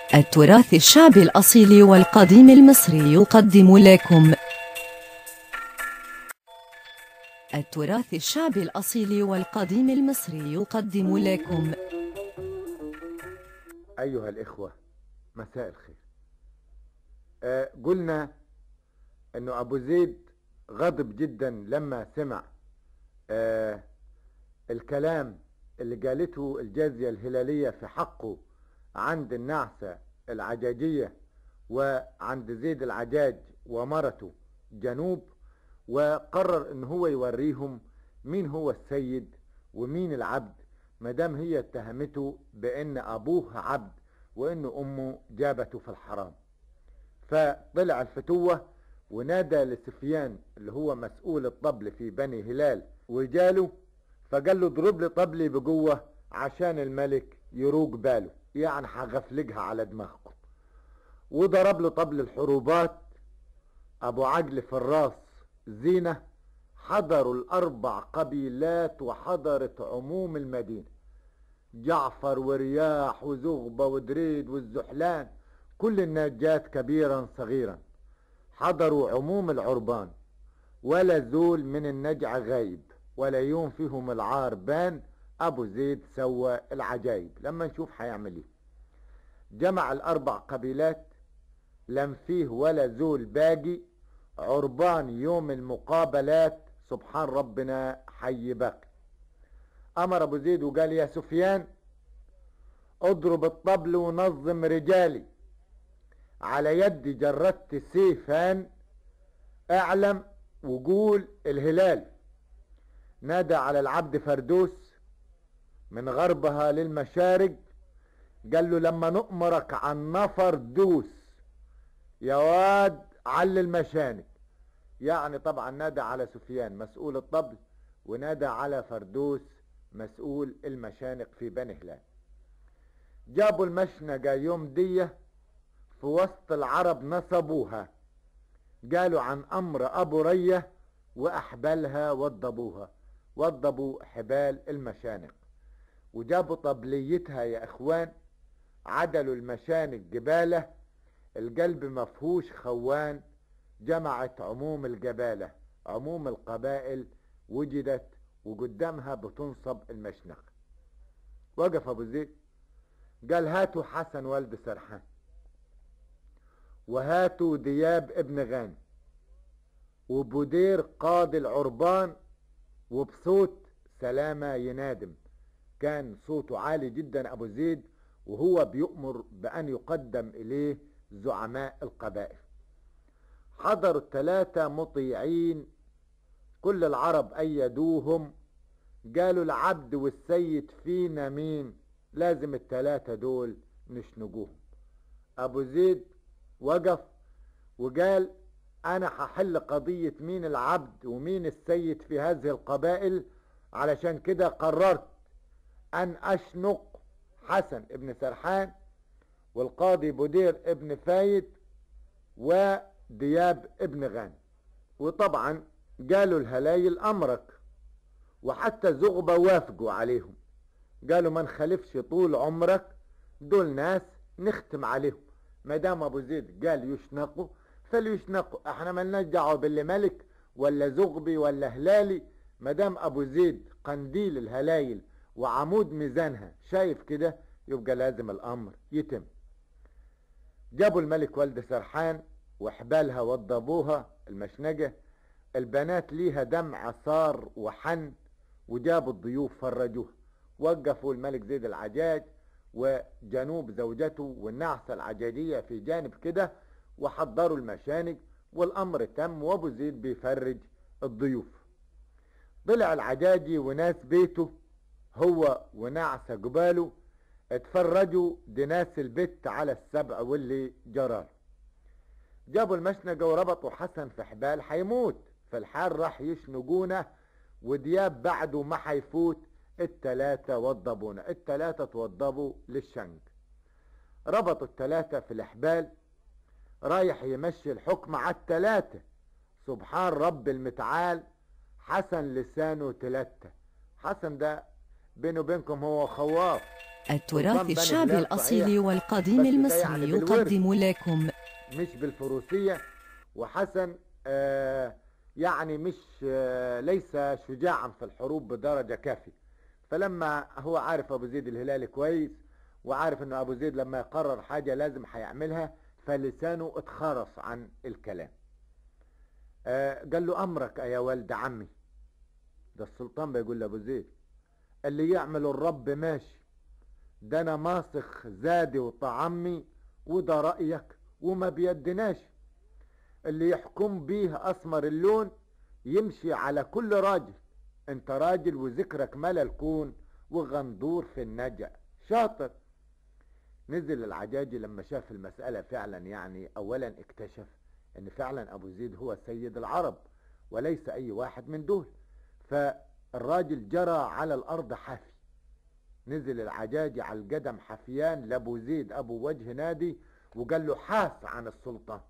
التراث الشعبي الأصيل والقديم المصري يقدم لكم التراث الشعبي الأصيل والقديم المصري يقدم لكم أيها الإخوة مساء الخير آه قلنا أنه أبو زيد غضب جدا لما سمع آه الكلام اللي قالته الجازية الهلالية في حقه عند النعسة العجاجية وعند زيد العجاج ومرته جنوب وقرر ان هو يوريهم مين هو السيد ومين العبد مدام هي اتهمته بان ابوه عبد وان امه جابته في الحرام فطلع الفتوة ونادى لسفيان اللي هو مسؤول الطبل في بني هلال وجاله فقال له اضرب لي طبلي بقوة عشان الملك يروق باله يعني هغفلجها على دماغكم وضرب له طبل الحروبات ابو عجل في الراس زينة حضروا الاربع قبيلات وحضرت عموم المدينة جعفر ورياح وزغبة ودريد والزحلان كل الناس جات كبيرا صغيرا حضروا عموم العربان ولا زول من النجع غايب ولا يوم فيهم العار بان ابو زيد سوى العجايب لما نشوف هيعمل ايه جمع الاربع قبيلات لم فيه ولا زول باقي عربان يوم المقابلات سبحان ربنا حي باقي امر ابو زيد وقال يا سفيان اضرب الطبل ونظم رجالي على يد جردت سيفان اعلم وقول الهلال نادى على العبد فردوس من غربها للمشارق قال له لما نؤمرك عن نفر دوس يا واد على المشانق يعني طبعا نادى على سفيان مسؤول الطبل ونادى على فردوس مسؤول المشانق في بني هلال جابوا المشنقة يوم دية في وسط العرب نصبوها قالوا عن امر ابو ريه واحبالها وضبوها وضبوا حبال المشانق وجابوا طبليتها يا اخوان عدلوا المشانق جباله القلب مفهوش خوان جمعت عموم الجباله عموم القبائل وجدت وقدامها بتنصب المشنق وقف ابو زيد قال هاتوا حسن والد سرحان وهاتوا دياب ابن غانم وبودير قاضي العربان وبصوت سلامة ينادم كان صوته عالي جدا ابو زيد وهو بيؤمر بان يقدم اليه زعماء القبائل حضروا الثلاثة مطيعين كل العرب ايدوهم قالوا العبد والسيد فينا مين لازم الثلاثة دول نشنقوهم ابو زيد وقف وقال انا هحل قضية مين العبد ومين السيد في هذه القبائل علشان كده قررت ان اشنق حسن ابن سرحان والقاضي بودير ابن فايد ودياب ابن غانم وطبعا قالوا الهلايل امرك وحتى زغبة وافقوا عليهم قالوا ما نخالفش طول عمرك دول ناس نختم عليهم ما دام ابو زيد قال يشنقوا فليشنقوا احنا ملناش دعوه باللي ملك ولا زغبي ولا هلالي ما دام ابو زيد قنديل الهلايل وعمود ميزانها شايف كده يبقى لازم الامر يتم جابوا الملك والد سرحان وحبالها وضبوها المشنقة البنات ليها دمع صار وحن وجابوا الضيوف فرجوها وقفوا الملك زيد العجاج وجنوب زوجته والنعسة العجاجية في جانب كده وحضروا المشانق والأمر تم وأبو زيد بيفرج الضيوف طلع العجاجي وناس بيته هو ونعسة جباله اتفرجوا دي ناس البت على السبع واللي جرى جابوا المشنقة وربطوا حسن في حبال حيموت فالحال راح يشنقونه ودياب بعده ما حيفوت التلاتة وضبونا التلاتة توضبوا للشنق ربطوا التلاتة في الحبال رايح يمشي الحكم على التلاتة سبحان رب المتعال حسن لسانه تلاتة حسن ده بينه وبينكم هو خواف التراث بني الشعبي هلال الأصيل صحيح، والقديم بس ده المصري يعني بالورث. يقدم لكم مش بالفروسية وحسن آه يعني مش آه ليس شجاعا في الحروب بدرجة كافية فلما هو عارف ابو زيد الهلالي كويس وعارف انه ابو زيد لما يقرر حاجة لازم هيعملها فلسانه اتخرص عن الكلام آه قال له امرك يا ولد عمي ده السلطان بيقول لابو زيد اللي يعمل الرب ماشي ده انا ماسخ زادي وطعمي وده رأيك وما بيدناش اللي يحكم بيه اسمر اللون يمشي على كل راجل انت راجل وذكرك ملا الكون وغندور في النجا شاطر نزل العجاجي لما شاف المسألة فعلا يعني اولا اكتشف ان فعلا ابو زيد هو سيد العرب وليس اي واحد من دول فالراجل جرى على الارض حافي نزل العجاجي على القدم حفيان لابو زيد ابو وجه نادي وقال له حاس عن السلطان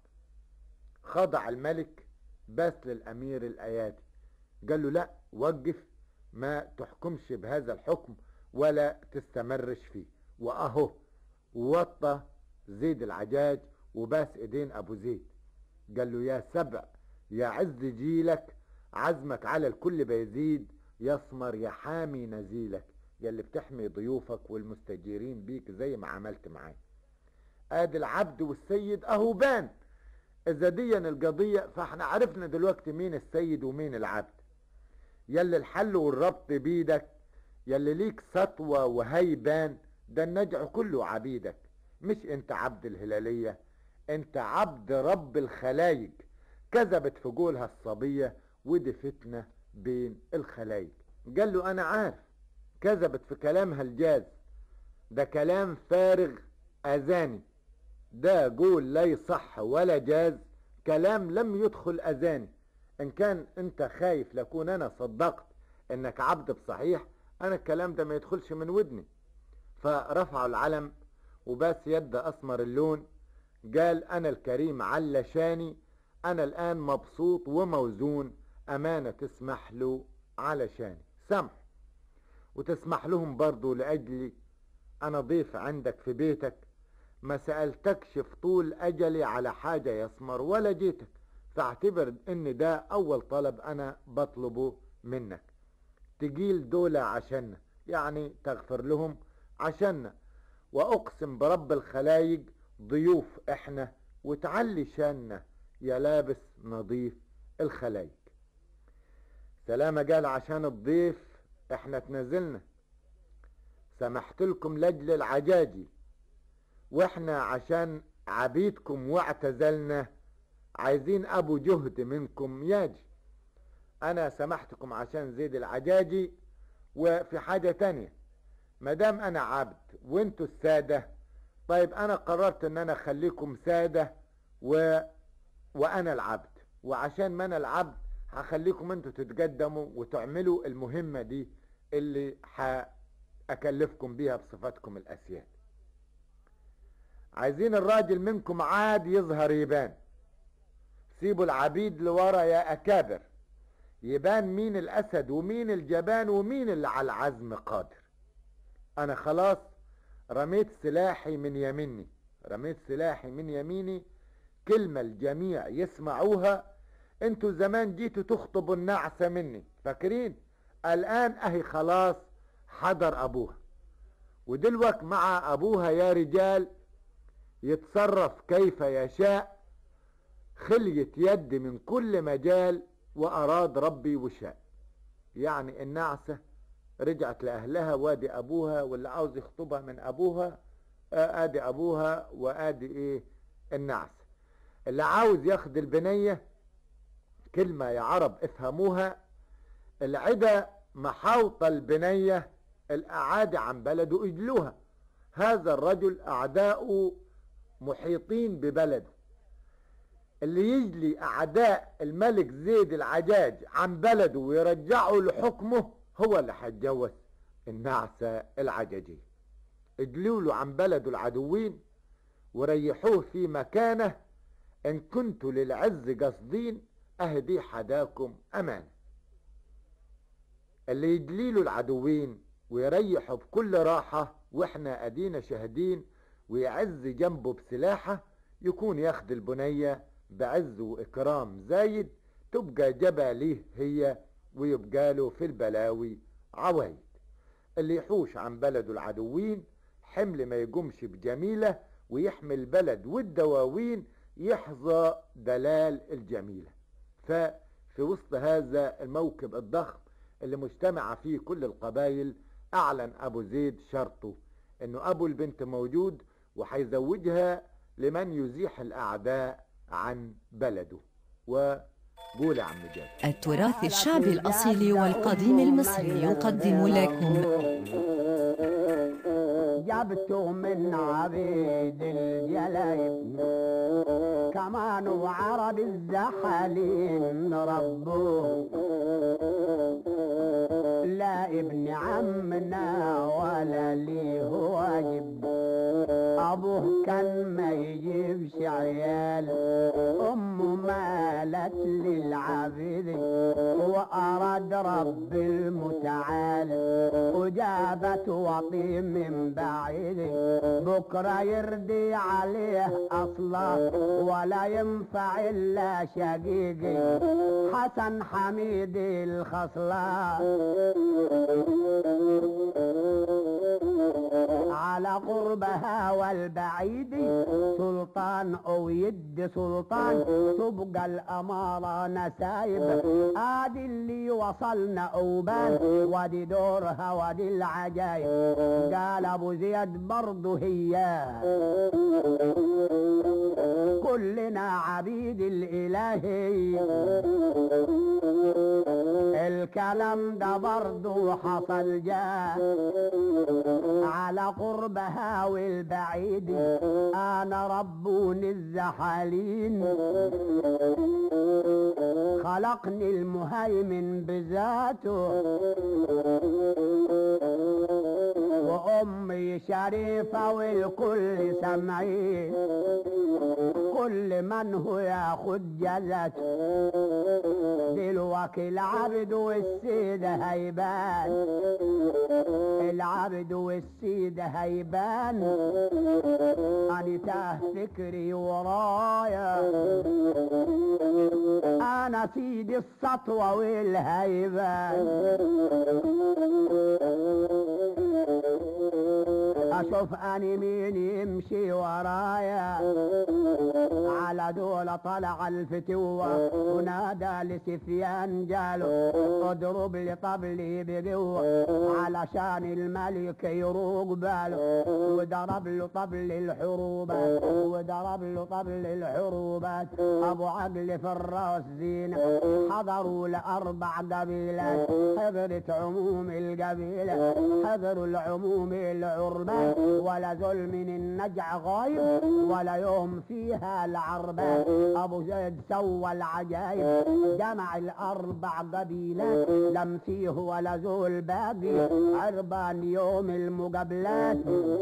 خضع الملك بس للامير الايادي قال له لا وقف ما تحكمش بهذا الحكم ولا تستمرش فيه واهو وطى زيد العجاج وباس ايدين ابو زيد قال له يا سبع يا عز جيلك عزمك على الكل بيزيد يسمر يا حامي نزيلك يا اللي بتحمي ضيوفك والمستجيرين بيك زي ما عملت معايا ادي العبد والسيد اهو بان اذا ديا القضية فاحنا عرفنا دلوقتي مين السيد ومين العبد يلي الحل والربط بيدك يلي ليك سطوة وهيبان ده النجع كله عبيدك مش انت عبد الهلالية انت عبد رب الخلايق كذبت في قولها الصبية ودي فتنة بين الخلايق قال له انا عارف كذبت في كلامها الجاز ده كلام فارغ اذاني ده قول لا يصح ولا جاز كلام لم يدخل اذاني ان كان انت خايف لكون انا صدقت انك عبد بصحيح انا الكلام ده ما يدخلش من ودني فرفعوا العلم وباس يد اسمر اللون قال انا الكريم علشاني انا الان مبسوط وموزون امانة تسمح له علشاني سمح وتسمح لهم برضو لاجلي انا ضيف عندك في بيتك ما سألتكش في طول اجلي على حاجة يسمر ولا جيتك فاعتبر ان ده اول طلب انا بطلبه منك تجيل دولة عشاننا يعني تغفر لهم عشاننا واقسم برب الخلايق ضيوف احنا وتعلي شاننا يا لابس نظيف الخلايق سلامة قال عشان الضيف احنا تنزلنا سمحت لكم لاجل العجاجي واحنا عشان عبيدكم واعتزلنا عايزين ابو جهد منكم ياجي انا سمحتكم عشان زيد العجاجي وفي حاجة تانية مدام انا عبد وانتوا السادة طيب انا قررت ان انا اخليكم سادة و... وانا العبد وعشان ما انا العبد هخليكم انتوا تتقدموا وتعملوا المهمة دي اللي هأكلفكم بيها بصفتكم الاسياد عايزين الراجل منكم عاد يظهر يبان سيبوا العبيد لورا يا اكابر يبان مين الاسد ومين الجبان ومين اللي على العزم قادر انا خلاص رميت سلاحي من يميني رميت سلاحي من يميني كلمة الجميع يسمعوها انتوا زمان جيتوا تخطبوا النعسة مني فاكرين الان اهي خلاص حضر ابوها ودلوك مع ابوها يا رجال يتصرف كيف يشاء خليت يد من كل مجال واراد ربي وشاء يعني النعسة رجعت لأهلها وادي أبوها واللي عاوز يخطبها من أبوها آدي أبوها وآدي إيه النعسة اللي عاوز ياخد البنية كلمة يا عرب افهموها العدا محاوطة البنية الأعادي عن بلده اجلوها هذا الرجل أعداؤه محيطين ببلده اللي يجلي أعداء الملك زيد العجاج عن بلده ويرجعه لحكمه هو اللي هيتجوز النعسة العججية اجلوا له عن بلده العدوين وريحوه في مكانه ان كنتوا للعز قصدين اهدي حداكم امان اللي يجليله العدوين ويريحوا بكل راحة واحنا ادينا شاهدين ويعز جنبه بسلاحه يكون ياخد البنية بعز واكرام زايد تبقى جبا ليه هي ويبقى له في البلاوي عوايد اللي يحوش عن بلده العدوين حمل ما يقومش بجميلة ويحمي البلد والدواوين يحظى دلال الجميلة ففي وسط هذا الموكب الضخم اللي مجتمعة فيه كل القبائل أعلن أبو زيد شرطه إنه أبو البنت موجود وحيزوجها لمن يزيح الأعداء عن بلده وقول يا عم جاد التراث الشعبي الأصيل والقديم المصري يقدم لكم جبته من عبيد الجلايب كمان وعرب الزحالين ربوه لا ابن عمنا ولا ليه واجب ابوه كان ما يجيبش عيال امه مالت للعبيد واراد رب المتعال وجابت وطي من بعيد بكره يردي عليه اصلا ولا ينفع الا شقيقي حسن حميد الخصلا على قربها والبعيد سلطان او يد سلطان تبقى الامارة نسايب ادي اللي وصلنا اوبان ودي دورها ودي العجايب قال ابو زياد برضه هي كلنا عبيد الالهي الكلام ده برضه حصل جاء على قربها والبعيد انا ربوني الزحالين خلقني المهيمن بذاته وامي شريفة والكل سمعين كل من هو ياخد جزته دلوقتي العبد والسيد هيبان العبد والسيد هيبان أنا تاه فكري ورايا أنا سيدي السطوة والهيبان اشوف اني مين يمشي ورايا على دول طلع الفتوة ونادى لسفيان جاله اضرب لي طبلي بقوة علشان الملك يروق باله وضرب له طبل الحروبات وضرب له طبل الحروبات ابو عقل في الراس زينة حضروا لاربع قبيلات حضرت عموم القبيلة حضروا العموم العربان ولا ذل من النجع غايب ولا يوم فيها العربان ابو زيد سوى العجايب جمع الاربع قبيلات لم فيه ولا ذول باقي عربان يوم المقابلات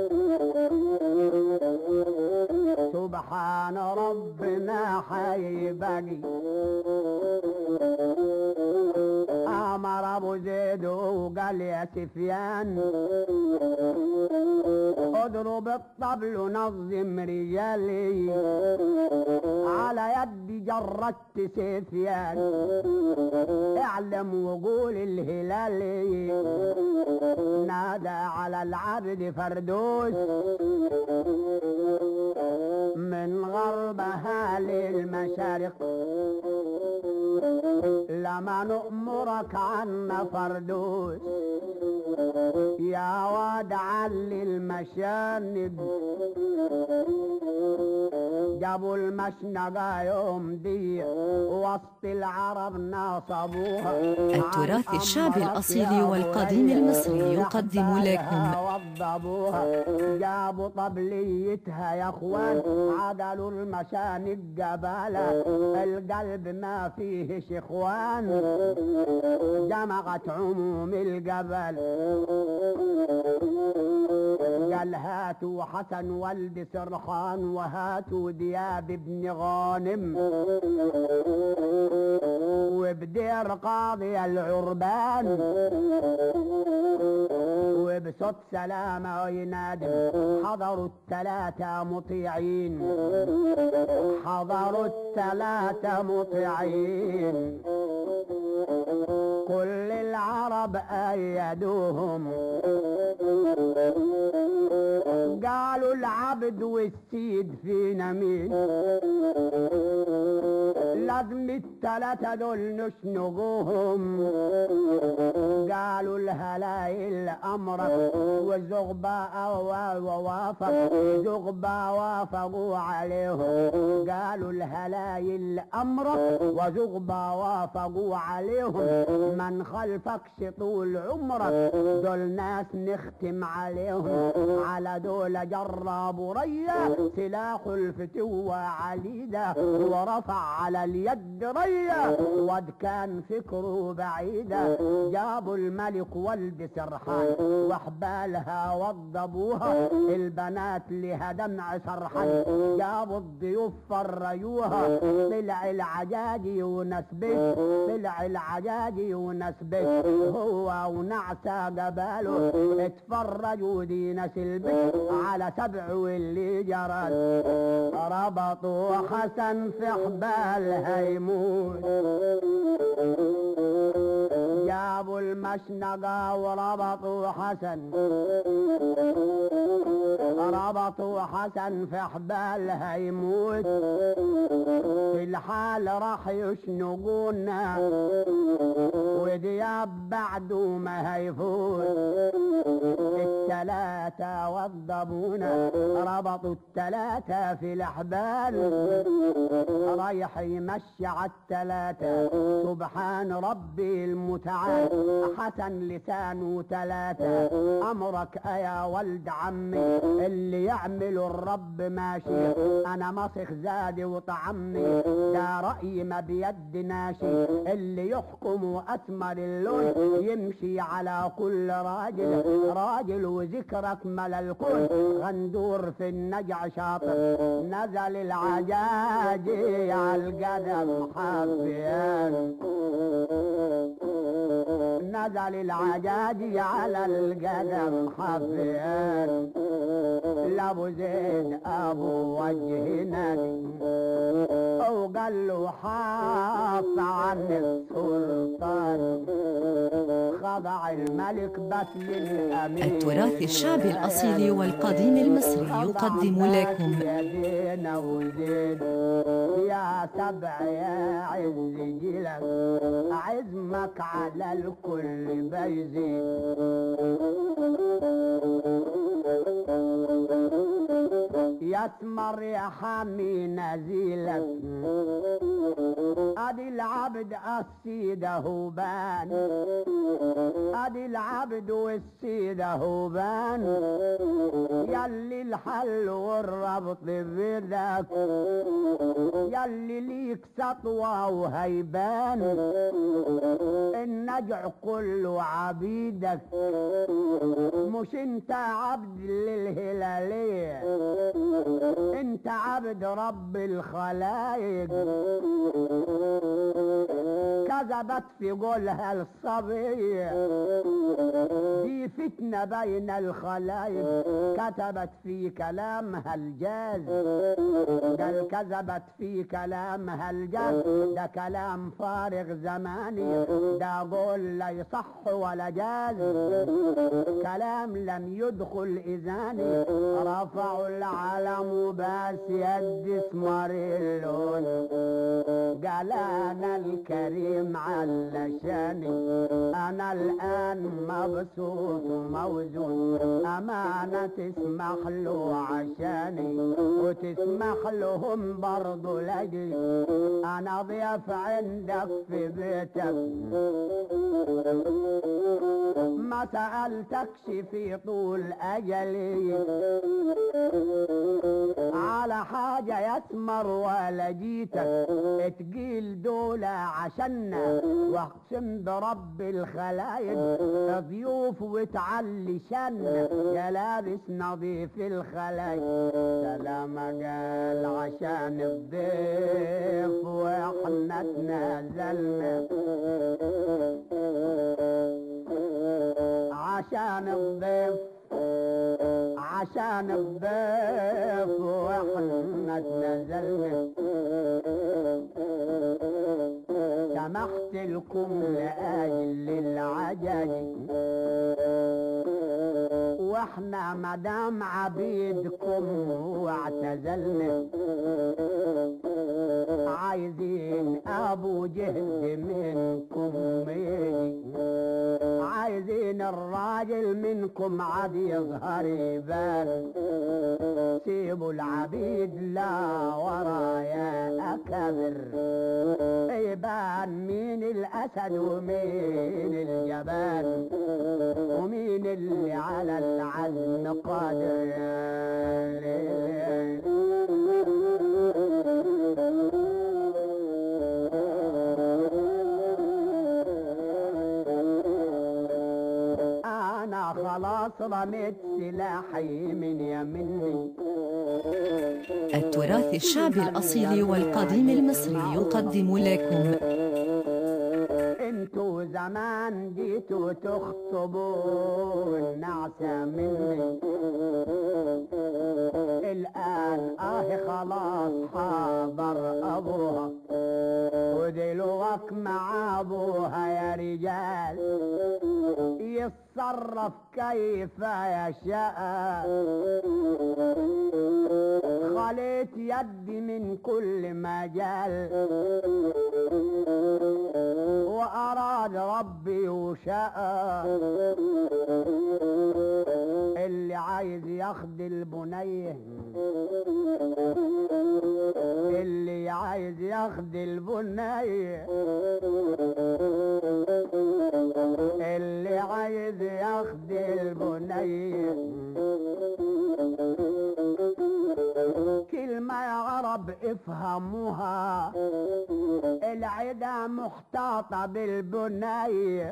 سبحان ربنا حيبقي امر ابو زيد وقال يا سفيان اضرب الطبل ونظم رجالي على يدي جردت سفيان اعلم وقول الهلالي نادى على العبد فردوس من غربها للمشارق لما نؤمرك عنا فردوس يا واد علي المشانب جابوا المشنقة يوم دي وسط العرب ناصبوها التراث الشعبي الأصيل والقديم المصري يقدم لكم وضبوها جابوا طبليتها يا اخوان عدلوا المشانق قبالة القلب ما فيهش اخوان جمعت عموم القبل قال هاتوا حسن ولد سرحان وهاتوا دياب ابن غانم وبدير قاضي العربان وبصوت سلامة ينادي حضروا التلاتة مطيعين حضروا التلاتة مطيعين كل العرب أيدوهم قالوا العبد والسيد فينا مين لازم التلاتة دول نشنقوهم قالوا الهلايل أمرك والزغبة ووافق زغبة وافقوا عليهم قالوا الهلايل أمرك وزغبة وافقوا عليهم من خلفكش طول عمرك دول ناس نختم عليهم على دول جربوا ريا سلاح الفتوة عليدة ورفع على اليد ريا ود كان فكره بعيدة جابوا الملك ولد سرحان وحبالها وضبوها البنات لها دمع سرحان جابوا الضيوف فريوها طلع العجاجي ونسبه طلع العجاجي ونسبه هو ونعسى جباله اتفرجوا دي ناس البيت على سبع واللي جرى ربطوا حسن في حبالها يموت جابوا المشنقة وربطوا حسن ربطوا حسن في حبالها يموت في الحال راح يشنقونا ودياب بعده ما هيفوت التلاتة وضبونا ربطوا التلاتة في الأحبال رايح يمشي عالتلاتة سبحان ربي المتعال حسن لسانه تلاتة أمرك يا ولد عمي اللي يعمله الرب ماشي أنا مسخ زادي وطعمي ده رأيي ما بيد ناشي اللي يحكم أسمر اللون يمشي على كل راجل راجل وذكرك ملا الكل غندور في النجع شاطر نزل العجاجي على القدم حافيان نزل العجاجي على القدم حافيان لابو زيد ابو وجه نادي وقال له حاط عن السلطان خضع الملك بس للامير التراث الشعبي الأصيل والقديم المصري يقدم لكم يدينا وزيد يا سبع يا عز جلك عزمك على الكل بيزيد يسمر يا حامي نزيلك ادي العبد السيدة هوبان ادي العبد والسيدة هوبان يلي الحل والربط بيدك يلي ليك سطوة وهيبان النجع كله عبيدك مش انت عبد للهلالية انت عبد رب الخلايق كذبت في قولها الصبية دي فتنة بين الخلايق كتبت في كلامها الجاز قال كذبت في كلامها الجاز ده كلام فارغ زماني ده قول لا يصح ولا جاز كلام لم يدخل إذاني رفعوا العلم بس يد اسمر اللون قال أنا الكريم علشاني أنا الآن مبسوط وموزون أمانة تسمح له عشاني وتسمح لهم برضو لجي أنا ضيف عندك في بيتك ما سألتكش في طول أجلي على حاجة يسمر ولا جيتك تقيل دولة عشنا واقسم برب الخلايق ضيوف وتعلي شن يا لابس نظيف الخلايق سلام قال عشان الضيف واحنا تنازلنا عشان الضيف عشان الضيف واحنا تنزلنا سمحت لكم لأجل العجج واحنا مدام عبيدكم واعتزلنا عايزين ابو جهد منكم يجي عايزين الراجل منكم عاد يظهر يبان سيبوا العبيد لا ورايا اكبر يبان مين الاسد ومين الجبان ومين اللي على العزم قادر انا خلاص رميت سلاحي من يمني التراث الشعبي الأصيل والقديم المصري يقدم لكم انتوا زمان جيتوا تخطبوا النعسة مني الآن آه خلاص حاضر أبوها ودلوك مع أبوها يا رجال يتصرف كيف يشاء خليت يدي من كل مجال وأراد ربي وشاء اللي عايز ياخد البنيه اللي عايز ياخد البنيه اللي عايز ياخد البنيه كلمة يا عرب افهموها العدا محتاطة بالبنية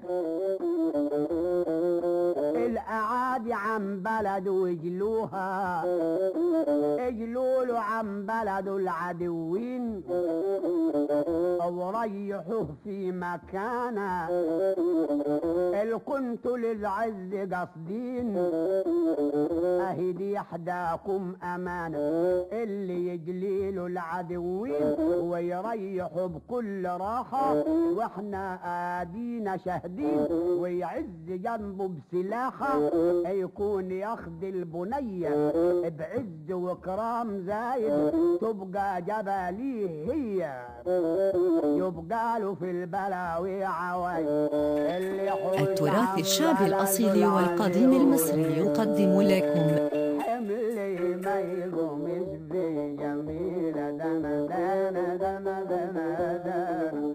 الأعادي عن بلد ويجلوها اجلولوا عن بلد العدوين أو ريحوه في مكانه الكنت للعز قصدين أهدي إحداكم أمانة اللي يجليله العدوين ويريحوا بكل راحة واحنا آدينا شاهدين ويعز جنبه بسلاحة يكون ياخد البنية بعز وكرام زايد تبقى جباليه هي يبقى له في البلاوي عواي اللي يحوز التراث الشعبي عن الأصيل بلد والقديم المصري يقدم لكم حملي ما يقومش بي جميلة دنا دنا دنا دنا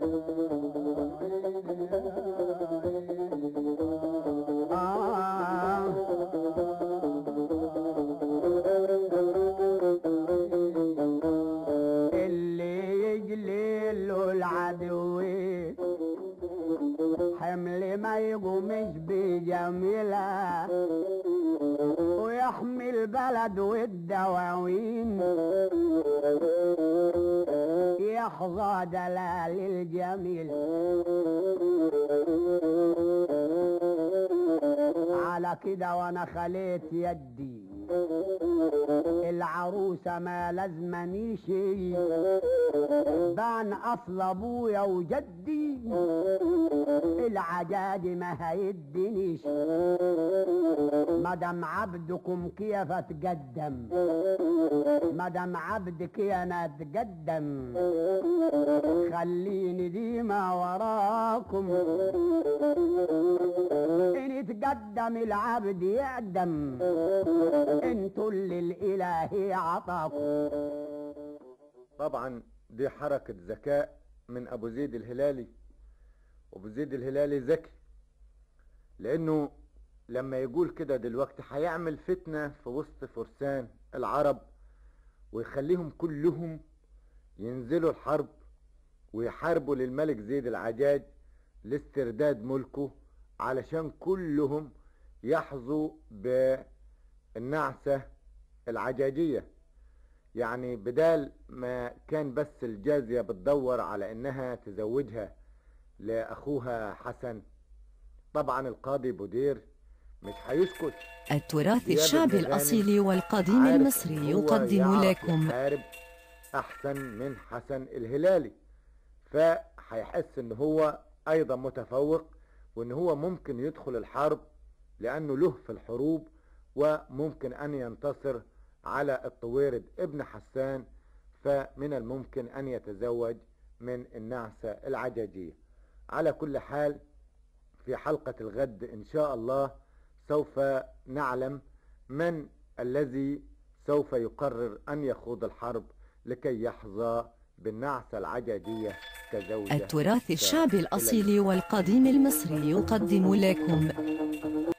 دنا اللي يجلي له العدوين حمل ما يقومش بجميلة ويحمي البلد والدواوين يحظى دلال الجميل على كده وانا خليت يدي العروسة ما لازمنيش بان اصل ابويا وجدي العجاج ما هيدنيش مدام عبدكم كيف اتقدم مدام عبدك انا اتقدم خليني ديما وراكم ان اتقدم العبد يعدم انتوا اللي الاله عطاكم طبعا دي حركة ذكاء من أبو زيد الهلالي وأبو زيد الهلالي ذكي لأنه لما يقول كده دلوقتي هيعمل فتنة في وسط فرسان العرب ويخليهم كلهم ينزلوا الحرب ويحاربوا للملك زيد العجاج لاسترداد ملكه علشان كلهم يحظوا بالنعسة العجاجية يعني بدال ما كان بس الجازية بتدور على انها تزوجها لاخوها حسن طبعا القاضي بودير مش هيسكت التراث دياب الشعبي بن غانم الأصيل والقديم عارف المصري إن هو يقدم يعرف لكم يحارب احسن من حسن الهلالي فهيحس ان هو ايضا متفوق وان هو ممكن يدخل الحرب لانه له في الحروب وممكن ان ينتصر على الطويرد ابن حسان فمن الممكن ان يتزوج من النعسة العجاجية على كل حال في حلقة الغد ان شاء الله سوف نعلم من الذي سوف يقرر أن يخوض الحرب لكي يحظى بالنعسة العجاجية كزوجة التراث الشعبي الأصيل والقديم المصري يقدم لكم